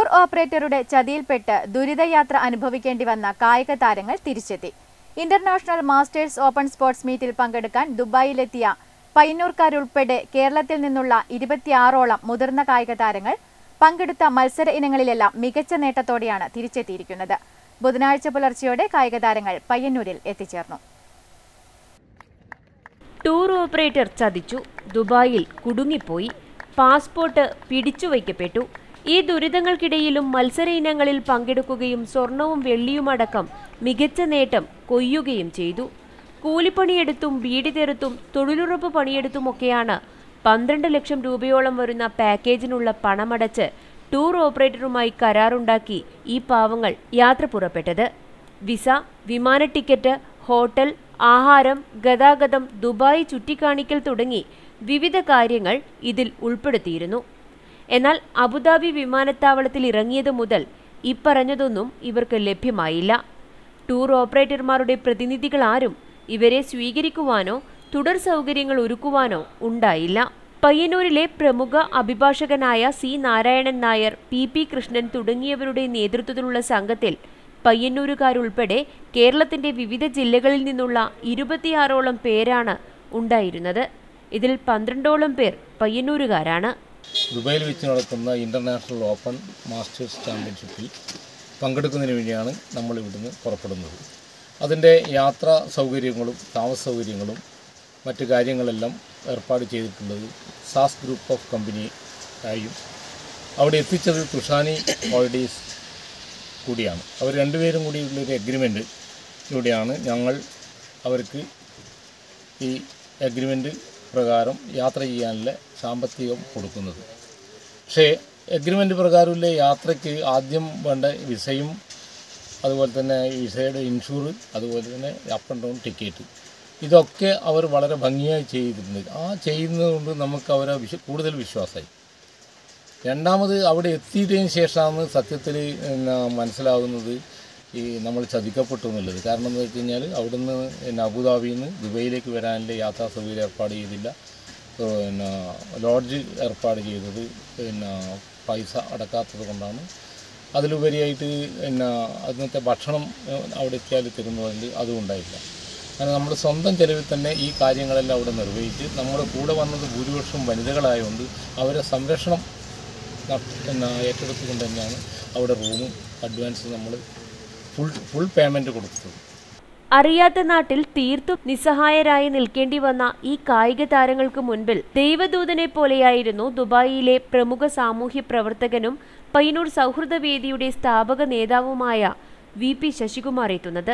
tour ഓപ്പറേറ്ററുടെ ചതിയിൽപ്പെട്ട് ദുരിതയാത്ര അനുഭവിക്കേണ്ടി വന്ന കായിക താരങ്ങൾ തിരിച്ചെത്തി ഇന്റർനാഷണൽ മാസ്റ്റേഴ്സ് ഓപ്പൺ സ്പോർട്സ് മീറ്റിൽ പങ്കെടുക്കാൻ ദുബായിലെത്തിയ പയ്യന്നൂർക്കാരുൾപ്പെടെ കേരളത്തിൽ നിന്നുള്ള ഇരുപത്തിയാറോളം മുതിർന്ന കായിക താരങ്ങൾ പങ്കെടുത്ത മത്സര ഇനങ്ങളിലെല്ലാം മികച്ച നേട്ടത്തോടെയാണ് തിരിച്ചെത്തിയിരിക്കുന്നത് ബുധനാഴ്ച പുലർച്ചെയോടെ കായിക താരങ്ങൾ പയ്യന്നൂരിൽ എത്തിച്ചേർന്നു ടൂർ ഓപ്പറേറ്റർ ചതിച്ചു ദുബായിൽ കുടുങ്ങിപ്പോയി പാസ്പോർട്ട് പിടിച്ചുവയ്ക്കപ്പെട്ടു ഈ ദുരിതങ്ങൾക്കിടയിലും മത്സര ഇനങ്ങളിൽ പങ്കെടുക്കുകയും സ്വർണവും വെള്ളിയുമടക്കം മികച്ച നേട്ടം കൊയ്യുകയും ചെയ്തു കൂലിപ്പണിയെടുത്തും ബീഡി തെറുത്തും തൊഴിലുറപ്പ് പണിയെടുത്തുമൊക്കെയാണ് പന്ത്രണ്ട് ലക്ഷം രൂപയോളം വരുന്ന പാക്കേജിനുള്ള പണമടച്ച് ടൂർ ഓപ്പറേറ്ററുമായി കരാറുണ്ടാക്കി ഈ പാവങ്ങൾ യാത്ര പുറപ്പെട്ടത് വിസ വിമാന ടിക്കറ്റ് ഹോട്ടൽ ആഹാരം ഗതാഗതം ദുബായ് ചുറ്റിക്കാണിക്കൽ തുടങ്ങി വിവിധ കാര്യങ്ങൾ ഇതിൽ ഉൾപ്പെടുത്തിയിരുന്നു എന്നാൽ അബുദാബി വിമാനത്താവളത്തിൽ ഇറങ്ങിയത് മുതൽ ഇപ്പറഞ്ഞതൊന്നും ഇവർക്ക് ലഭ്യമായില്ല ടൂർ ഓപ്പറേറ്റർമാരുടെ പ്രതിനിധികൾ ആരും ഇവരെ സ്വീകരിക്കുവാനോ തുടർ സൗകര്യങ്ങൾ ഒരുക്കുവാനോ ഉണ്ടായില്ല പയ്യന്നൂരിലെ പ്രമുഖ അഭിഭാഷകനായ C Narayanan Nair P P Krishnan തുടങ്ങിയവരുടെ നേതൃത്വത്തിലുള്ള സംഘത്തിൽ പയ്യന്നൂരുകാരുൾപ്പെടെ കേരളത്തിന്റെ വിവിധ ജില്ലകളിൽ നിന്നുള്ള ഇരുപത്തിയാറോളം പേരാണ് ഉണ്ടായിരുന്നത് ഇതിൽ പന്ത്രണ്ടോളം പേർ പയ്യന്നൂരുകാരാണ് ദുബായിൽ വെച്ച് നടക്കുന്ന ഇൻ്റർനാഷണൽ ഓപ്പൺ മാസ്റ്റേഴ്സ് ചാമ്പ്യൻഷിപ്പിൽ പങ്കെടുക്കുന്നതിന് വേണ്ടിയാണ് നമ്മൾ ഇവിടുന്ന് പുറപ്പെടുന്നത് അതിൻ്റെ യാത്രാ സൗകര്യങ്ങളും താമസ സൗകര്യങ്ങളും മറ്റു കാര്യങ്ങളെല്ലാം ഏർപ്പാട് ചെയ്തിട്ടുള്ളത് സാസ് ഗ്രൂപ്പ് ഓഫ് കമ്പനി ആയും അവിടെ എത്തിച്ചത് തുഷാനി ഹോളിഡേയ്സ് കൂടിയാണ് അവർ രണ്ടുപേരും കൂടിയുള്ളൊരു എഗ്രിമെൻ്റ് ലൂടെയാണ് ഞങ്ങൾ അവർക്ക് ഈ എഗ്രിമെൻ്റ് പ്രകാരം യാത്ര ചെയ്യാനുള്ള സാമ്പത്തികം കൊടുക്കുന്നത് പക്ഷേ എഗ്രിമെൻ്റ് പ്രകാരമുള്ള യാത്രയ്ക്ക് ആദ്യം വേണ്ട വിസയും അതുപോലെ തന്നെ വിസയുടെ ഇൻഷൂർ അതുപോലെ തന്നെ അപ്പ് ആൻഡ് ഡൗൺ ടിക്കറ്റ് ഇതൊക്കെ അവർ വളരെ ഭംഗിയായി ചെയ്തിട്ടുണ്ട് ആ ചെയ്യുന്നത് കൊണ്ട് നമുക്ക് അവരെ വിശ്വ കൂടുതൽ വിശ്വാസമായി രണ്ടാമത് അവിടെ എത്തിയതിന് ശേഷമാണ് സത്യത്തിൽ പിന്നെ മനസ്സിലാകുന്നത് ഈ നമ്മൾ ചതിക്കപ്പെട്ടു എന്നുള്ളത് കാരണം എന്ന് വെച്ച് കഴിഞ്ഞാൽ അവിടുന്ന് പിന്നെ അബുദാബിയിൽ നിന്ന് ദുബൈയിലേക്ക് വരാനുള്ള യാത്രാ സൗകര്യം ഏർപ്പാട് ചെയ്തില്ല പിന്നെ ലോഡ്ജ് ഏർപ്പാട് ചെയ്തത് പിന്നെ പൈസ അടക്കാത്തത് കൊണ്ടാണ് അതിലുപരിയായിട്ട് പിന്നെ അന്നത്തെ ഭക്ഷണം ഏഹ്, അവിടെ എത്തിയാൽ തരുന്നതുകൊണ്ട് അതും ഉണ്ടായില്ല കാരണം നമ്മൾ സ്വന്തം ചെലവിൽ തന്നെ ഈ കാര്യങ്ങളെല്ലാം അവിടെ നിർവഹിച്ച് നമ്മുടെ കൂടെ വന്നത് ഭൂരിപക്ഷം വനിതകളായതുകൊണ്ട് അവരെ സംരക്ഷണം ന- പിന്നെ ഏറ്റെടുത്തുകൊണ്ട് തന്നെയാണ് അവിടെ റൂമും അഡ്വാൻസ് നമ്മൾ ഫുൾ ഫുൾ പേയ്മെൻറ്റ് കൊടുത്തത് അറിയാത്ത നാട്ടിൽ തീർത്തും നിസ്സഹായരായി നിൽക്കേണ്ടി വന്ന ഈ കായിക താരങ്ങൾക്ക് മുൻപിൽ ദൈവദൂതനെ പോലെയായിരുന്നു ദുബായിലെ പ്രമുഖ സാമൂഹ്യ പ്രവർത്തകനും പയ്യന്നൂർ സൗഹൃദ വേദിയുടെ സ്ഥാപക നേതാവുമായ വി പി ശശികുമാർ എത്തുന്നത്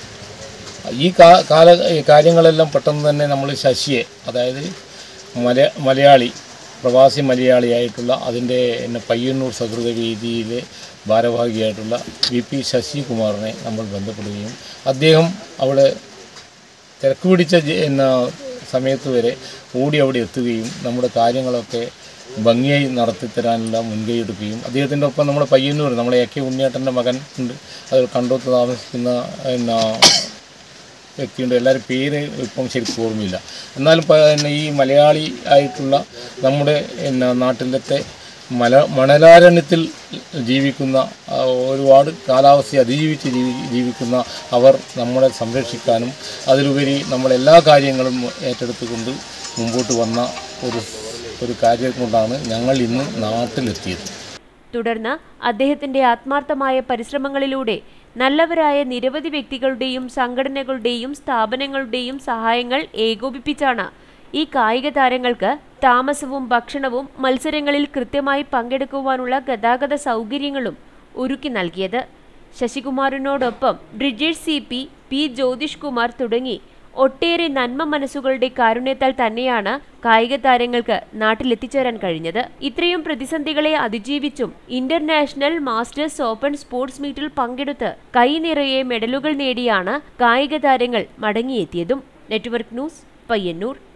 ഈ കാ- കാല ഈ കാര്യങ്ങളെല്ലാം പെട്ടെന്ന് തന്നെ നമ്മൾ ശശിയെ അതായത് മല മലയാളി പ്രവാസി മലയാളിയായിട്ടുള്ള അതിൻ്റെ എന്നെ പയ്യന്നൂർ സൗഹൃദ വേദിയിലെ ഭാരവാഹിയായിട്ടുള്ള വി പി ശശികുമാറിനെ നമ്മൾ ബന്ധപ്പെടുകയും അദ്ദേഹം അവിടെ തിരക്ക് പിടിച്ച ജ- എന്ന സമയത്ത് വരെ ഓടി അവിടെ എത്തുകയും നമ്മുടെ കാര്യങ്ങളൊക്കെ ഭംഗിയായി നടത്തിത്തരാനുള്ള മുൻകൈ എടുക്കുകയും അദ്ദേഹത്തിൻ്റെ ഒപ്പം നമ്മുടെ പയ്യന്നൂർ നമ്മളെ എ കെ ഉണ്ണിയേട്ടൻ്റെ മകൻ ഉണ്ട് അത് കണ്ടോത്ത് താമസിക്കുന്ന പിന്നെ വ്യക്തിയുണ്ട് എല്ലാവരും പേര് ഇപ്പം ശരിക്കും ഓർമ്മയില്ല എന്നാലും പ- പിന്നെ ഈ മലയാളി ആയിട്ടുള്ള നമ്മുടെ പിന്നെ നാട്ടിലത്തെ മല മണലാരണ്യത്തിൽ ജീവിക്കുന്ന ആ, ഒരുപാട് കാലാവസ്ഥയെ അതിജീവിച്ച് ജീവി ജീവിക്കുന്ന അവർ നമ്മളെ സംരക്ഷിക്കാനും അതിലുപരി നമ്മളെല്ലാ കാര്യങ്ങളും ഏറ്റെടുത്തുകൊണ്ട് മുമ്പോട്ട് വന്ന ഒരു ഒരു കാര്യം കൊണ്ടാണ് ഞങ്ങൾ ഇന്ന് നാട്ടിലെത്തിയത് തുടർന്ന് അദ്ദേഹത്തിന്റെ ആത്മാർത്ഥമായ പരിശ്രമങ്ങളിലൂടെ നല്ലവരായ നിരവധി വ്യക്തികളുടെയും സംഘടനകളുടെയും സ്ഥാപനങ്ങളുടെയും സഹായങ്ങൾ ഏകോപിപ്പിച്ചാണ് ഈ കായിക താരങ്ങൾക്ക് താമസവും ഭക്ഷണവും മത്സരങ്ങളിൽ കൃത്യമായി പങ്കെടുക്കുവാനുള്ള ഗതാഗത സൗകര്യങ്ങളും ഒരുക്കി നൽകിയത് ശശികുമാറിനോടൊപ്പം Brijesh C P P Jyothish Kumar തുടങ്ങി ഒട്ടേറെ നന്മ മനസ്സുകളുടെ കാരുണ്യത്താൽ തന്നെയാണ് കായിക താരങ്ങൾക്ക് നാട്ടിലെത്തിച്ചേരാൻ കഴിഞ്ഞത് ഇത്രയും പ്രതിസന്ധികളെ അതിജീവിച്ചും ഇന്റർനാഷണൽ മാസ്റ്റേഴ്സ് ഓപ്പൺ സ്പോർട്സ് മീറ്റിൽ പങ്കെടുത്ത് കൈ നിറയെ മെഡലുകൾ നേടിയാണ് കായിക താരങ്ങൾ മടങ്ങിയെത്തിയതും നെറ്റ്വർക്ക് ന്യൂസ് പയ്യന്നൂർ